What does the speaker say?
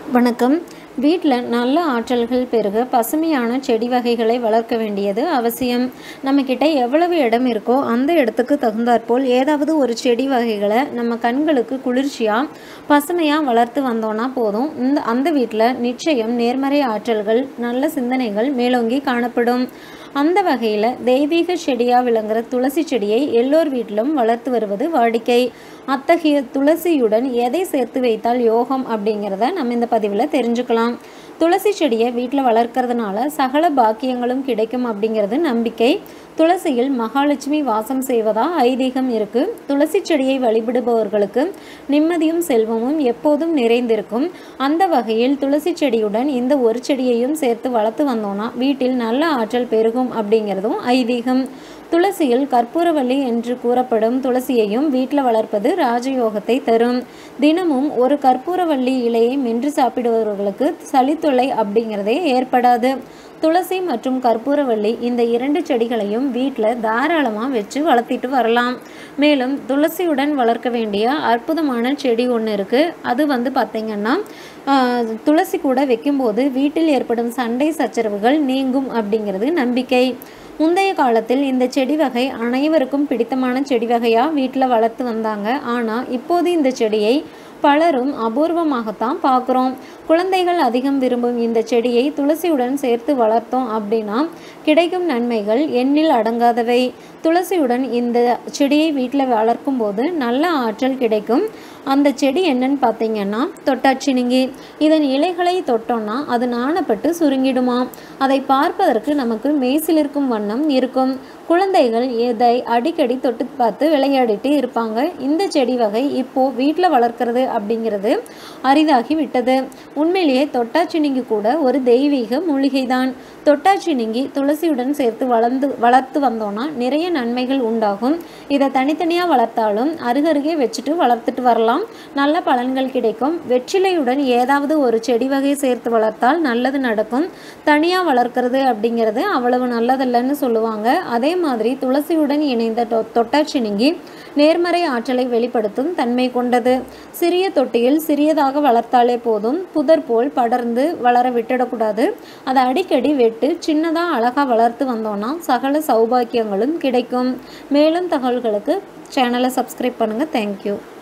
வணக்கம் வீட்டில் நல்ல ஆற்றல்கள் பெருக பசுமையான செடி வகைகளை வளர்க்க வேண்டியது அவசியம் நம்மக்கிட்ட எவ்வளவு இடம் இருக்கோ அந்த இடத்துக்கு தகுந்தாற்போல் ஏதாவது ஒரு செடி வகைகளை நம்ம கண்களுக்கு குளிர்ச்சியாக பசுமையாக வளர்த்து வந்தோன்னா போதும் இந்த அந்த வீட்டில் நிச்சயம் நேர்மறை ஆற்றல்கள் நல்ல சிந்தனைகள் மேலோங்கி காணப்படும் அந்த வகையில் தெய்வீக செடியாக விளங்குற துளசி செடியை எல்லோர் வீட்டிலும் வளர்த்து வருவது வாடிக்கை அத்தகைய துளசியுடன் எதை சேர்த்து வைத்தால் யோகம் அப்படிங்கிறத நம்ம இந்த பதிவில் தெரிஞ்சுக்கலாம் துளசி செடியை வீட்டில் வளர்க்கறதுனால சகல பாக்கியங்களும் கிடைக்கும் அப்படிங்கிறது நம்பிக்கை துளசியில் மகாலட்சுமி வாசம் செய்வதா ஐதீகம் இருக்கு துளசி செடியை வழிபடுபவர்களுக்கு நிம்மதியும் செல்வமும் எப்போதும் நிறைந்திருக்கும் அந்த வகையில் துளசி செடியுடன் இந்த ஒரு செடியையும் சேர்த்து வளர்த்து வந்தோம்னா வீட்டில் நல்ல ஆற்றல் பெருகும் அப்படிங்கிறதும் ஐதீகம் துளசியில் கற்பூரவள்ளி என்று கூறப்படும் துளசியையும் வீட்டில் வளர்ப்பது ராஜயோகத்தை தரும் தினமும் ஒரு கற்பூரவள்ளி இலையை மென்று சாப்பிடுபவர்களுக்கு சளித்தொல்லை அப்படிங்கிறதே ஏற்படாது துளசி மற்றும் கற்பூரவள்ளி இந்த இரண்டு செடிகளையும் வீட்டில் தாராளமாக வச்சு வளர்த்திட்டு வரலாம் மேலும் துளசியுடன் வளர்க்க வேண்டிய அற்புதமான செடி ஒன்று இருக்குது அது வந்து பார்த்திங்கன்னா ஆஹ், துளசி கூட வைக்கும்போது வீட்டில் ஏற்படும் சண்டை சச்சரவுகள் நீங்கும் அப்படிங்கிறது நம்பிக்கை முந்தைய காலத்தில் இந்த செடி வகை அனைவருக்கும் பிடித்தமான செடி வகையாக வீட்டில் வளர்த்து வந்தாங்க ஆனால் இப்போது இந்த செடியை பலரும் அபூர்வமாகத்தான் பார்க்குறோம் குழந்தைகள் அதிகம் விரும்பும் இந்த செடியை துளசியுடன் சேர்த்து வளர்த்தோம் அப்படின்னா கிடைக்கும் நன்மைகள் எண்ணில் அடங்காதவை துளசியுடன் இந்த செடியை வீட்டில் வளர்க்கும் போது நல்ல ஆற்றல் கிடைக்கும் அந்த செடி என்னன்னு பார்த்தீங்கன்னா தொட்டாச்சினிங்கி இதன் இலைகளை தொட்டோம்னா அது நாணப்பட்டு சுருங்கிடுமா அதை பார்ப்பதற்கு நமக்கு மெய்சிலிருக்கும் வண்ணம் இருக்கும் குழந்தைகள் இதை அடிக்கடி தொட்டு பார்த்து விளையாடிட்டு இருப்பாங்க இந்த செடி வகை இப்போ வீட்டில் வளர்க்கறது அப்படிங்கிறது அரிதாகி விட்டது உண்மையிலேயே தொட்டாச்சினிங்கி கூட ஒரு தெய்வீக மூலிகை தான் தொட்டாச்சினிங்கி துளசியுடன் சேர்த்து வளர்ந்து வளர்த்து வந்தோம்னா நிறைய நன்மைகள் உண்டாகும் இதை தனித்தனியாக வளர்த்தாலும் அருகருகே வச்சுட்டு வளர்த்துட்டு வரலாம் நல்ல பலன்கள் கிடைக்கும் வெற்றிலையுடன் ஏதாவது ஒரு செடி வகை சேர்த்து வளர்த்தால் நல்லது நடக்கும் தனியாக வளர்க்கறது அப்படிங்கிறது அவ்வளவு நல்லதல்லன்னு சொல்லுவாங்க அதே மாதிரி துளசியுடன் இணைந்த தொ தொட்டாச்சினிங்கி நேர்மறை ஆற்றலை வெளிப்படுத்தும் தன்மை கொண்டது சிறிய தொட்டியில் சிறியதாக வளர்த்தாலே போதும் புதர் போல் படர்ந்து வளர விட்டுடக்கூடாது அதை அடிக்கடி வெட்டு சின்னதாக அழகாக வளர்த்து வந்தோம்னா சகல சௌபாக்கியங்களும் கிடைக்கும் மேலும் தகவல்களுக்கு சேனலை சப்ஸ்கிரைப் பண்ணுங்கள் தேங்க்யூ